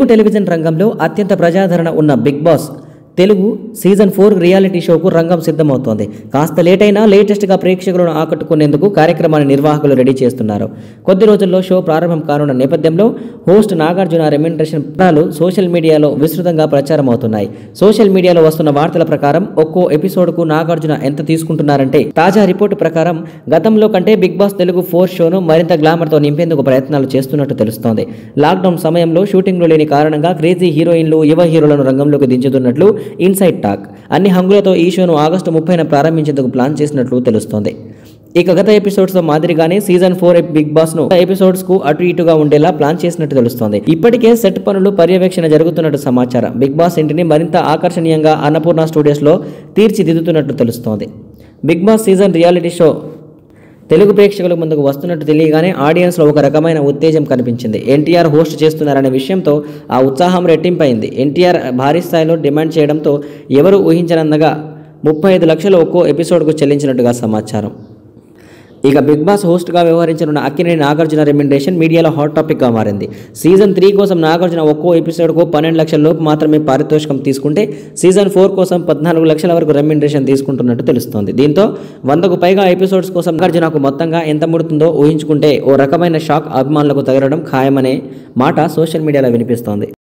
television రంగంలో అత్యంత ప్రజాదరణ ఉన్న Bigg Boss Telugu season four reality షోకు రంగం సిద్ధమవుతోంది కాస్త లేట్ అయినా లేటెస్ట్గా ప్రేక్షకులను ఆకట్టుకునేందుకు కార్యక్రమాన్ని నిర్వాహకులు రెడీ చేస్తున్నారు కొద్ది రోజుల్లో షో ప్రారంభం కానున్న నేపథ్యంలో హోస్ట్ నాగార్జున రెమ్యునరేషన్ పత్రాలు సోషల్ మీడియాలో విస్తృతంగా ప్రచారం అవుతున్నాయి సోషల్ మీడియాలో వస్తున్న వార్తల ప్రకారం ఒక్కో ఎపిసోడ్కు నాగార్జున ఎంత తీసుకుంటున్నారంటే తాజా రిపోర్టు ప్రకారం గతంలో కంటే బిగ్ బాస్ తెలుగు ఫోర్ షోను మరింత గ్లామర్తో నింపేందుకు ప్రయత్నాలు చేస్తున్నట్టు తెలుస్తోంది లాక్డౌన్ సమయంలో షూటింగ్లు లేని కారణంగా క్రేజీ హీరోయిన్లు యువ హీరోలను రంగంలోకి దించుతున్నట్లు ఇన్సైడ్ టాక్ అన్ని హంగులతో ఈ షోను ఆగస్టు ముప్పైన ప్రారంభించేందుకు ప్లాన్ చేసినట్లు తెలుస్తోంది ఇక గత ఎపిసోడ్స్ తో మాదిరిగానే సీజన్ ఫోర్ బిగ్ బాస్ ను ఎపిసోడ్స్ కు అటు ఇటుగా ఉండేలా ప్లాన్ చేసినట్టు తెలుస్తోంది ఇప్పటికే సెట్ పనులు పర్యవేక్షణ జరుగుతున్నట్టు సమాచారం బిగ్ బాస్ ఇంటిని మరింత ఆకర్షణీయంగా అన్నపూర్ణ స్టూడియోస్ లో తీర్చిదిద్దుతున్నట్టు తెలుస్తోంది Bigg Boss season reality show Telugu ప్రేక్షకుల ముందుకు వస్తున్నట్టు తెలియగానే ఆడియన్స్లో ఒక రకమైన ఉత్తేజం కనిపించింది ఎన్టీఆర్ హోస్ట్ చేస్తున్నారనే విషయంతో ఆ ఉత్సాహం రెట్టింపైంది ఎన్టీఆర్ భారీ స్థాయిలో డిమాండ్ చేయడంతో ఎవరు ఊహించనందగా ముప్పై ఐదు లక్షలు ఒక్కో ఎపిసోడ్కు చెల్లించినట్టుగా సమాచారం ఇక బిగ్ బాస్ హోస్ట్గా వ్యవహరించనున్న అక్కినేని నాగార్జున రెమ్యునరేషన్ మీడియాలో హాట్ టాపిక్గా మారింది సీజన్ త్రీ కోసం నాగార్జున ఒక్కో ఎపిసోడ్కు పన్నెండు లక్షల లోపు మాత్రమే పారితోషికం తీసుకుంటే సీజన్ ఫోర్ కోసం పద్నాలుగు లక్షల వరకు రెమ్యునరేషన్ తీసుకుంటున్నట్టు తెలుస్తోంది దీంతో వందకు పైగా ఎపిసోడ్స్ కోసం నాగార్జునకు మొత్తంగా ఎంత ముడుతుందో ఊహించుకుంటే ఓ రకమైన షాక్ అభిమానులకు తగలడం ఖాయమనే మాట సోషల్ మీడియాలో వినిపిస్తోంది